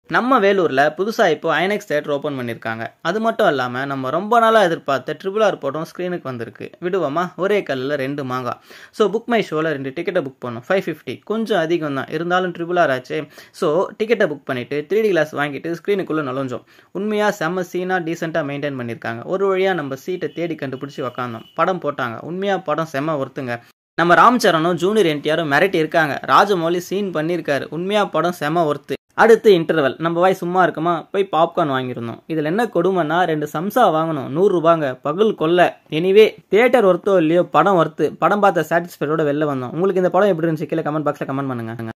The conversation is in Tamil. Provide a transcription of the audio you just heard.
நம்ம வேலூரில் புதுசாக இப்போ ஐனெக்ஸ் தேட்டர் ஓப்பன் பண்ணியிருக்காங்க அது மட்டும் இல்லாமல் நம்ம ரொம்ப நாளாக எதிர்பார்த்த ட்ரிபிள் ஆர் படம் ஸ்க்ரீனுக்கு வந்திருக்கு விடுவோமா ஒரே கல்லில் ரெண்டு மாங்கா ஸோ புக் மை ஷோவில் ரெண்டு டிக்கெட்டை புக் பண்ணோம் ஃபைவ் ஃபிஃப்டி கொஞ்சம் அதிகம் தான் இருந்தாலும் ட்ரிபிள் ஆர் ஆச்சு ஸோ டிக்கெட்டை புக் பண்ணிவிட்டு த்ரீ டி கிளாஸ் வாங்கிட்டு ஸ்க்ரீனுக்குள்ளே நுழைஞ்சோம் உண்மையாக செம்ம சீனாக டீசெண்டாக மெயின்டைன் பண்ணியிருக்காங்க ஒரு வழியாக நம்ம சீட்டை தேடி கண்டுபிடிச்சி உக்காந்தோம் படம் போட்டாங்க உண்மையாக படம் செம்ம ஒருத்துங்க நம்ம ராம் சரணும் ஜூனியர் என்டிஆரும் மிரட்டி இருக்காங்க ராஜமௌலி சீன் பண்ணியிருக்காரு உண்மையாக படம் செம ஒர்த்து அடுத்து இன்டர்வல் நம்ம வாய் சும்மா இருக்குமா போய் பாப்கார்ன் வாங்கியிருந்தோம் இதில் என்ன கொடுமைன்னா ரெண்டு சம்சா வாங்கணும் நூறுரூபாங்க பகல் கொல்ல எனிவே தேட்டர் ஒர்த்தோ இல்லையோ படம் ஒர்த்து படம் பார்த்த சாட்டிஸ்ஃபைடோட வெளில வந்தோம் உங்களுக்கு இந்த படம் எப்படி இருந்துச்சு கீழே கமெண்ட் பாக்ஸில் கமெண்ட் பண்ணுங்க